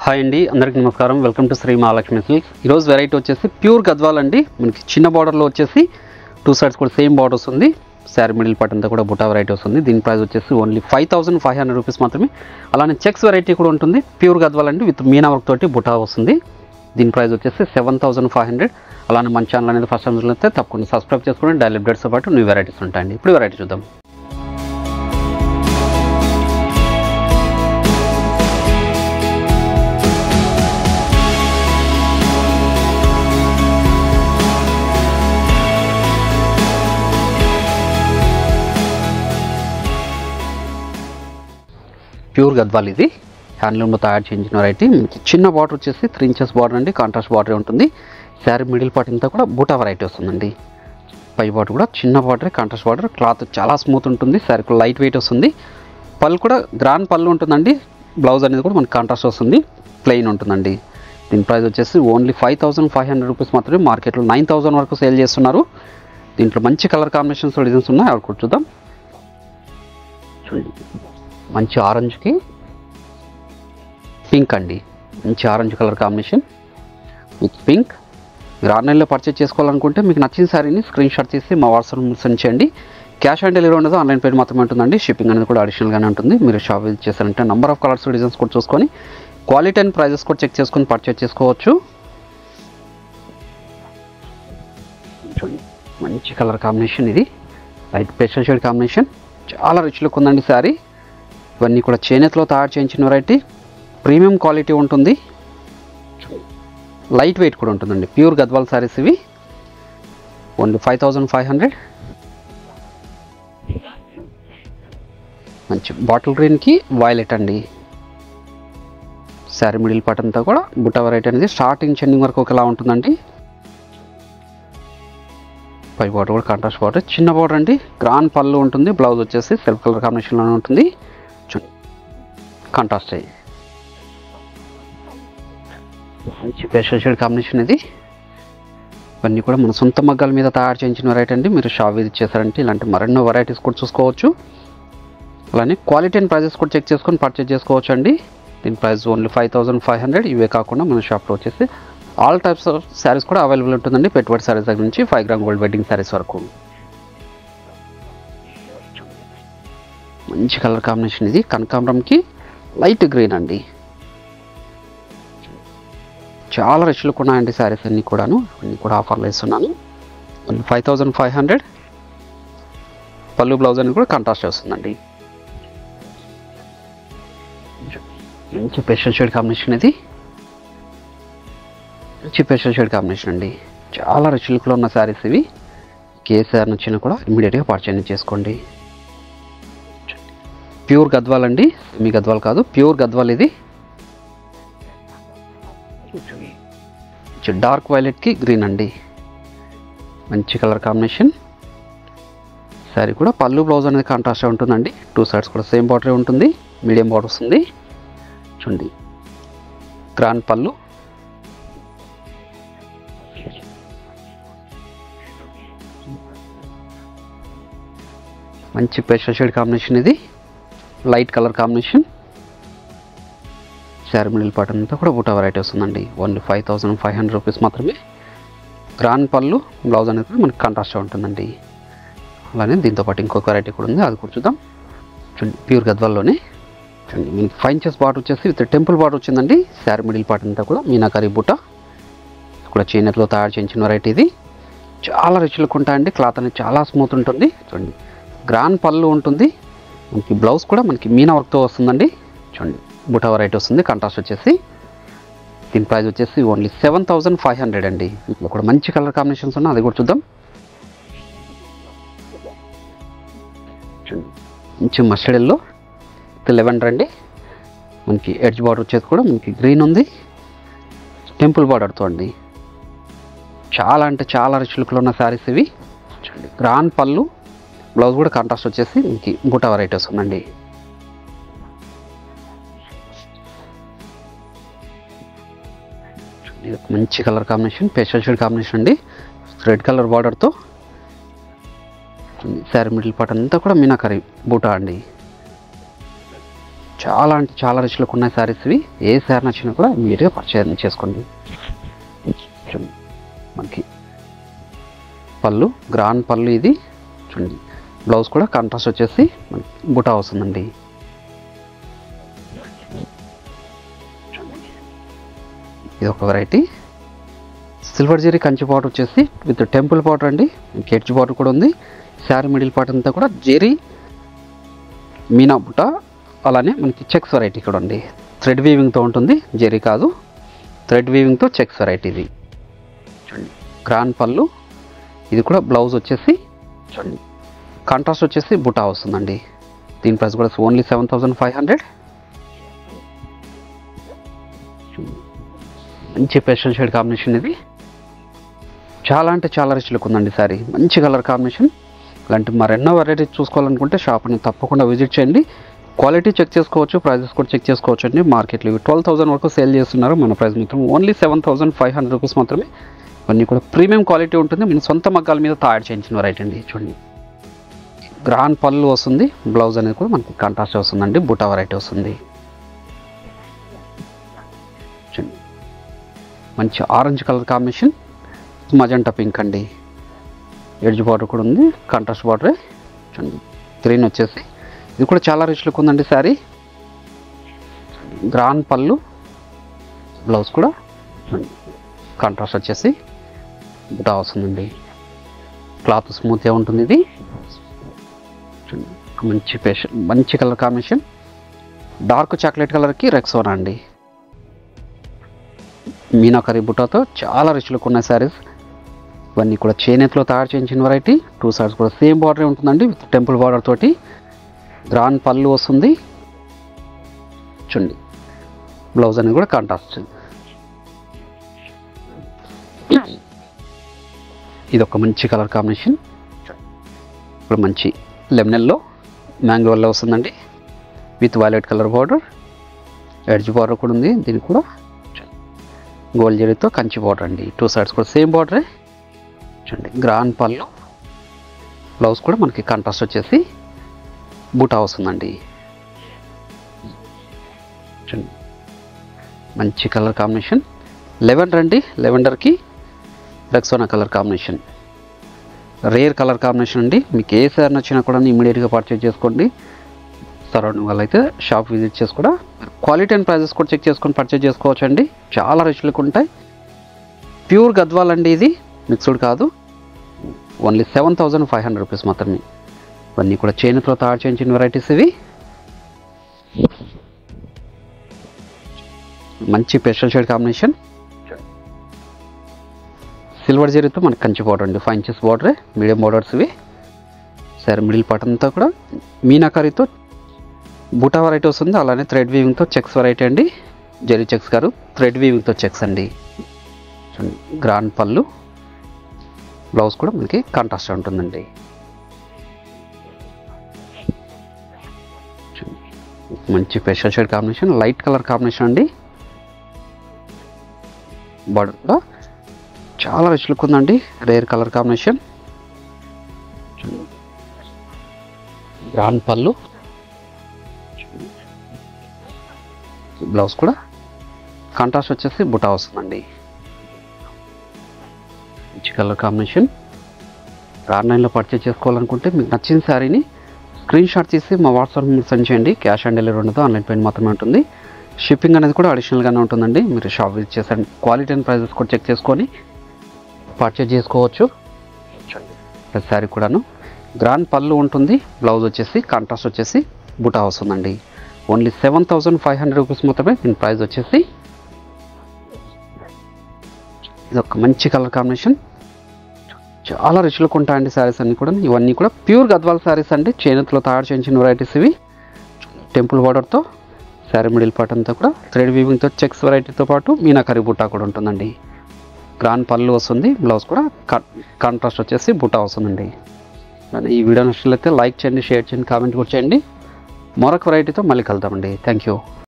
Hi అండి అందరికీ నమస్కారం welcome to Shri Mahalakshmi silks ఈరోజు వెరైటీ వచ్చేసి ప్యూర్ గద్వాల్ అండి మనకి చిన్న బార్డర్లో వచ్చేసి టూ సైడ్స్ కూడా సేమ్ బార్డర్ వస్తుంది శారీ మిడిల్ పార్ట్ అంతా కూడా బుటా వెరైటీ వస్తుంది దీని ప్రైస్ వచ్చేసి only five thousand five hundred rupees మాత్రమే అలానే చెక్స్ వెరైటీ కూడా ఉంటుంది ప్యూర్ గద్వాల్ అండి విత్ మీనా వర్క్ తోటి బుటా వస్తుంది దీని ప్రైస్ వచ్చేసి సెవెన్ థౌసండ్ ఫైవ్ హండ్రెడ్ అలానే మన ఛానల్ అనేది ఫస్ట్ టైం చూస్తే తప్పకుండా సబ్స్క్రైబ్ చేసుకోండి డైలీ అప్డేట్స్తో పాటు న్యూ వెరైటీస్ ఉంటాయండి ఇప్పుడు వెరైటీ చూద్దాం ప్యూర్ గద్వాల్ ఇది హ్యాండ్లూమ్లో తయారు చేయించిన వెరైటీ మనకి చిన్న బార్డర్ వచ్చేసి త్రీ ఇంచెస్ బార్డర్ అండి కాంట్రాస్ట్ బార్డర్ ఉంటుంది శారీ మిడిల్ పార్ట్ అంతా కూడా బూటా వెరైటీ వస్తుందండి పై బార్డర్ కూడా చిన్న బార్డర్ కాంట్రాస్ట్ బార్డర్ క్లాత్ చాలా స్మూత్ ఉంటుంది శారీ కూడా లైట్ వెయిట్ వస్తుంది పళ్ళు కూడా గ్రాండ్ పళ్ళు ఉంటుందండి బ్లౌజ్ అనేది కూడా మనకి కాంట్రాస్ట్ వస్తుంది ప్లెయిన్ ఉంటుందండి దీని ప్రైస్ వచ్చేసి only five thousand five hundred rupees మాత్రమే మార్కెట్లో నైన్ థౌసండ్ వరకు సేల్ చేస్తున్నారు దీంట్లో మంచి కలర్ కాంబినేషన్స్ డిజైన్స్ ఉన్నాయి అవి కూడా చూద్దాం చూడండి మంచి ఆరెంజ్కి పింక్ అండి మంచి orange colour combination with pink మీరు ఆన్లైన్లో పర్చేస్ చేసుకోవాలనుకుంటే మీకు నచ్చిన శారీని స్క్రీన్ షాట్ తీసి మా వాట్సాప్ సెండ్ చేయండి క్యాష్ ఆన్ డెలివరీ ఉండదు ఆన్లైన్ పేమెంట్ మాత్రమే ఉంటుందండి షిప్పింగ్ అనేది కూడా అడిషనల్గానే ఉంటుంది మీరు షాప్ విజిట్ చేశారంటే నెంబర్ ఆఫ్ కలర్స్ డిజైన్స్ కూడా చూసుకొని క్వాలిటీ అండ్ ప్రైజెస్ కూడా చెక్ చేసుకొని పర్చేస్ చేసుకోవచ్చు చూడండి మంచి కలర్ కాంబినేషన్ ఇది లైట్ పేస్టల్ షేడ్ కాంబినేషన్ చాలా రిచ్ లుక్ ఉందండి శారీ ఇవన్నీ కూడా చేనేతలో తయారు చేయించిన వెరైటీ ప్రీమియం క్వాలిటీ ఉంటుంది లైట్ వెయిట్ కూడా ఉంటుందండి ప్యూర్ గద్వాల్ శారీస్ ఇవి only five thousand five hundred మంచి బాటిల్ గ్రీన్కి వైలెట్ అండి శారీ మిడిల్ పార్ట్ అంతా కూడా బుట్ట వెరైటీ అనేది స్టార్టింగ్ చెండింగ్ వరకు ఒకలా ఉంటుందండి పై బార్డర్ కూడా కాంట్రాస్ట్ బార్డర్ చిన్న బార్డర్ అండి గ్రాండ్ పళ్ళు ఉంటుంది బ్లౌజ్ వచ్చేసి సెల్ఫ్ కలర్ కాంబినేషన్లోనే ఉంటుంది చూడండి కాంట్రాస్ట్ అయ్యి మంచి పేస్టల్ షేడ్ కాంబినేషన్ ఇది ఇవన్నీ కూడా మన సొంత మగ్గాల మీద తయారు చేయించిన వెరైటీ అండి మీరు షాప్ విజిట్ చేశారంటే ఇలాంటి మరెన్నో వెరైటీస్ కూడా చూసుకోవచ్చు అలానే క్వాలిటీ అండ్ ప్రైజెస్ కూడా చెక్ చేసుకొని పర్చేజ్ చేసుకోవచ్చు అండి దీని price only five thousand five hundred ఇవే కాకుండా మన షాప్లో వచ్చేసి ఆల్ టైప్స్ ఆఫ్ శారీస్ కూడా అవైలబుల్ ఉంటుందండి పెట్టుబడి శారీస్ దగ్గర నుంచి five gram gold wedding saris వరకు మంచి కలర్ కాంబినేషన్ ఇది కనకాంబరంకి లైట్ గ్రీన్ అండి చాలా రిచ్ లుక్ ఉన్నాయండి శారీస్ అన్నీ కూడాను అన్నీ కూడా ఆఫర్లు వేస్తున్నాను ఫైవ్ థౌజండ్ ఫైవ్ హండ్రెడ్ పళ్ళు బ్లౌజ్ అని కూడా కాంట్రాస్ట్ వస్తుందండి మంచి పెస్టల్ షేడ్ కాంబినేషన్ ఇది మంచి పెస్టల్ షేడ్ కాంబినేషన్ అండి చాలా రిచ్ లుక్లో ఉన్న శారీస్ ఇవి కేసీఆర్ నచ్చినా కూడా ఇమీడియట్గా పర్చేజ్ చేసుకోండి ప్యూర్ గద్వాల్ అండి మీ గద్వాల్ కాదు ప్యూర్ గద్వాల్ ఇది డార్క్ వైలెట్కి గ్రీన్ అండి మంచి కలర్ కాంబినేషన్ శారీ కూడా పళ్ళు బ్లౌజ్ అనేది కాంట్రాస్ట్ ఉంటుందండి టూ సైడ్స్ కూడా సేమ్ బార్డర్ ఉంటుంది మీడియం బార్డర్ వస్తుంది చూడండి గ్రాండ్ పళ్ళు మంచి పేస్టల్ షేడ్ కాంబినేషన్ ఇది light colour combination sari middle part అంతా కూడా బుటా వెరైటీ వస్తుందండి only five thousand five hundred rupees మాత్రమే గ్రాండ్ పళ్ళు బ్లౌజ్ అనేది కూడా మనకి కాంట్రాస్ట్ ఉంటుందండి అలానే దీంతో పాటు ఇంకొక వెరైటీ కూడా ఉంది అది కూడా చూద్దాం చూడండి ప్యూర్ గద్వాల్లోనే చూడండి మనకి ఫైవ్ ఇంచెస్ బార్డర్ వచ్చేసి విత్ టెంపుల్ బార్డర్ వచ్చిందండి శారీ మిడిల్ పార్ట్ అంతా కూడా మీనాకరీ బుట్ట కూడా చేనేతలో తయారు చేయించిన వెరైటీ ఇది చాలా రిచ్ లుక్ ఉంటాయండి క్లాత్ అనేది చాలా స్మూత్ ఉంటుంది చూడండి గ్రాండ్ పళ్ళు ఉంటుంది మనకి బ్లౌజ్ కూడా మనకి మీనా వర్క్తో వస్తుందండి చూడండి బుటా వెరైటీ వస్తుంది కాంట్రాస్ట్ వచ్చేసి దీని ప్రైస్ వచ్చేసి only seven thousand five hundred అండి ఇంట్లో కూడా మంచి కలర్ కాంబినేషన్స్ ఉన్నాయి అది కూడా చూద్దాం చూడండి మంచి మస్టర్డ్ ఎల్లో లెవెండర్ అండి మనకి ఎడ్జ్ బార్డర్ వచ్చేది కూడా మనకి గ్రీన్ ఉంది టెంపుల్ బార్డర్తో అండి చాలా అంటే చాలా రిచ్ లుక్లో ఉన్న శారీస్ ఇవి చూడండి గ్రాండ్ పళ్ళు బ్లౌజ్ కూడా కాంట్రాస్ట్ వచ్చేసి మీకు బుటా వెరైటీ వస్తుందండి ఇది ఒక మంచి colour combination pastel shade combination అండి రెడ్ కలర్ బార్డర్తో శారీ మిడిల్ పార్ట్ అంతా కూడా మీనాకరీ బూటా అండి చాలా అంటే చాలా రిచ్లకు ఉన్నాయి శారీస్ ఇవి ఏ శారీ నచ్చినా కూడా ఇమీడియట్గా పర్చేజ్ చేసుకోండి చూడండి మనకి పళ్ళు గ్రాండ్ పళ్ళు ఇది చూడండి బ్లౌజ్ కూడా కాంట్రాస్ట్ వచ్చేసి మనకి బుటా వస్తుందండి చూడండి. ఇది ఒక variety silver zari Kanchi border వచ్చేసి విత్ టెంపుల్ పౌడర్ అండి కెడ్జ్ పౌడర్ కూడా ఉంది శారీ మిడిల్ పార్ట్ అంతా కూడా జెరీ మీనా బుట్ట అలానే మనకి చెక్స్ వెరైటీ కూడా ఉంది థ్రెడ్ వీవింగ్తో ఉంటుంది జెరీ కాదు థ్రెడ్ వీవింగ్తో చెక్స్ వెరైటీ ఇది చూడండి గ్రాండ్ పళ్ళు ఇది కూడా బ్లౌజ్ వచ్చేసి చూడండి కాంట్రాస్ట్ వచ్చేసి బుటా వస్తుందండి దీని ప్రైస్ కూడా only seven thousand five hundred మంచి పేస్టల్ షేడ్ కాంబినేషన్ ఇది చాలా అంటే చాలా రిచ్ లుక్ ఉందండి సారీ మంచి కలర్ కాంబినేషన్ ఇలాంటి మరెన్నో వెరైటీ చూసుకోవాలనుకుంటే షాప్ని తప్పకుండా విజిట్ చేయండి క్వాలిటీ చెక్ చేసుకోవచ్చు ప్రైజెస్ కూడా చెక్ చేసుకోవచ్చు అండి మార్కెట్లో ఇవి ట్వెల్వ్ థౌసండ్ వరకు సేల్ చేస్తున్నారు మన ప్రైస్ మాత్రం only seven thousand five hundred rupees మాత్రమే ఇవన్నీ కూడా ప్రీమియం క్వాలిటీ ఉంటుంది మీ సొంత మగ్గాల మీద తయారు చేయించిన వెరైటీ అండి చూడండి గ్రాండ్ పళ్ళు వస్తుంది బ్లౌజ్ అనేది కూడా మనకి కాంట్రాస్ట్ వస్తుందండి బుటా వెరైటీ వస్తుంది చూడండి మంచి orange colour combination magenta pink అండి ఎడ్జ్ బార్డర్ కూడా ఉంది కాంట్రాస్ట్ బార్డరే చూడండి గ్రీన్ వచ్చేసి ఇది కూడా చాలా రిచ్ లుక్ ఉందండి శారీ గ్రాండ్ పళ్ళు బ్లౌజ్ కూడా కాంట్రాస్ట్ వచ్చేసి బుటా వస్తుందండి క్లాత్ స్మూత్గా ఉంటుంది ఇది చూడండి, మంచి పేషన్ మంచి కలర్ కాంబినేషన్ డార్క్ చాక్లెట్ కలర్కి రెక్సోనా అండి మీనాకరీ బుటాతో చాలా రిచ్ లుక్ ఉన్నాయి శారీస్ ఇవన్నీ కూడా చేనేతలో తయారు చేయించిన వెరైటీ టూ సైడ్స్ కూడా సేమ్ బార్డర్ ఉంటుందండి విత్ టెంపుల్ బార్డర్ తోటి గ్రాండ్ పళ్ళు వస్తుంది చూడండి బ్లౌజ్ అనేది కూడా కాంట్రాస్ట్ ఇది ఒక మంచి కలర్ కాంబినేషన్ ఇప్పుడు మంచి లెమనెల్లో మ్యాంగో వల్ల వస్తుందండి with violet colour border edge border కూడా ఉంది దీనికి కూడా గోల్డ్ జరీతో కంచి బార్డర్ అండి టూ సైడ్స్ కూడా సేమ్ బార్డరే చూడండి గ్రాండ్ పళ్ళు బ్లౌజ్ కూడా మనకి కాంట్రాస్ట్ వచ్చేసి బూటా వస్తుందండి చూడండి మంచి కలర్ కాంబినేషన్ లెవెండర్ అండి లెవెండర్కి Rexona colour combination rare colour combination అండి మీకు ఏ సార్ నచ్చినా కూడా ఇమీడియట్గా పర్చేజ్ చేసుకోండి సరౌండింగ్ వల్ల అయితే షాప్ విజిట్ చేసి కూడా క్వాలిటీ అండ్ ప్రైజెస్ కూడా చెక్ చేసుకొని పర్చేజ్ చేసుకోవచ్చు అండి చాలా రిచ్ లుక్ ఉంటాయి ప్యూర్ గద్వాల్ అండి ఇది మిక్స్డ్ కాదు only seven thousand five hundred rupees మాత్రమే ఇవన్నీ కూడా చేనుతో తయారు చేయించిన వెరైటీస్ ఇవి మంచి స్పెషల్ షేడ్ కాంబినేషన్ సిల్వర్ జరీతో మనకి కంచి బార్డర్ అండి ఫైవ్ ఇంచెస్ బార్డరే మీడియం బార్డర్స్ ఇవి సరే మిడిల్ పార్ట్ అంతా కూడా మీనాకారితో బూటా వెరైటీ వస్తుంది అలానే థ్రెడ్ వీవింగ్తో చెక్స్ వెరైటీ అండి జరీ చెక్స్ గారు థ్రెడ్ వీవింగ్తో చెక్స్ అండి చూడండి గ్రాండ్ పళ్ళు బ్లౌజ్ కూడా మనకి కాంట్రాస్ట్ ఉంటుందండి చూడండి. మంచి special shade combination light colour combination అండి బార్డర్ కూడా చాలా రిచ్ లుక్ ఉందండి రేర్ కలర్ కాంబినేషన్ గ్రాండ్ పళ్ళు బ్లౌజ్ కూడా కాంట్రాస్ట్ వచ్చేసి బుటా వస్తుందండి మంచి కలర్ కాంబినేషన్ ఆన్లైన్లో పర్చేజ్ చేసుకోవాలనుకుంటే మీకు నచ్చిన శారీని స్క్రీన్ షాట్ తీసి మా వాట్సాప్ మీకు సెండ్ చేయండి క్యాష్ ఆన్ డెలివరీ ఉండదు ఆన్లైన్ పేమెంట్ మాత్రమే ఉంటుంది షిప్పింగ్ అనేది కూడా అడిషనల్గానే ఉంటుందండి మీరు షాప్ విజిట్ చేసండి క్వాలిటీ అండ్ ప్రైజెస్ కూడా చెక్ చేసుకొని పర్చేజ్ చేసుకోవచ్చు ప్రతి శారీ కూడాను గ్రాండ్ పళ్ళు ఉంటుంది బ్లౌజ్ వచ్చేసి కాంట్రాస్ట్ వచ్చేసి బుటా వస్తుందండి only seven thousand five hundred rupees మాత్రమే దీని ప్రైస్ వచ్చేసి ఇది ఒక మంచి కలర్ కాంబినేషన్ చాలా రిచ్ లుక్ ఉంటాయండి శారీస్ అన్ని కూడా ఇవన్నీ కూడా ప్యూర్ గద్వాల్ శారీస్ అండి చేనేతలో తయారు చేయించిన వెరైటీస్ ఇవి టెంపుల్ బార్డర్తో శారీ మిడిల్ పార్ట్ అంతా కూడా థ్రెడ్ వీవింగ్తో చెక్స్ వెరైటీతో పాటు మీనాకరి బుట్టా కూడా ఉంటుందండి గ్రాండ్ పళ్ళు వస్తుంది బ్లౌజ్ కూడా కాంట్రాస్ట్ వచ్చేసి బుట్టా వస్తుందండి మరి ఈ వీడియో నచ్చినట్లయితే లైక్ చేయండి షేర్ చేయండి కామెంట్ కూడా చేయండి మరొక వెరైటీతో మళ్ళీ కలుద్దామండి థ్యాంక్ యూ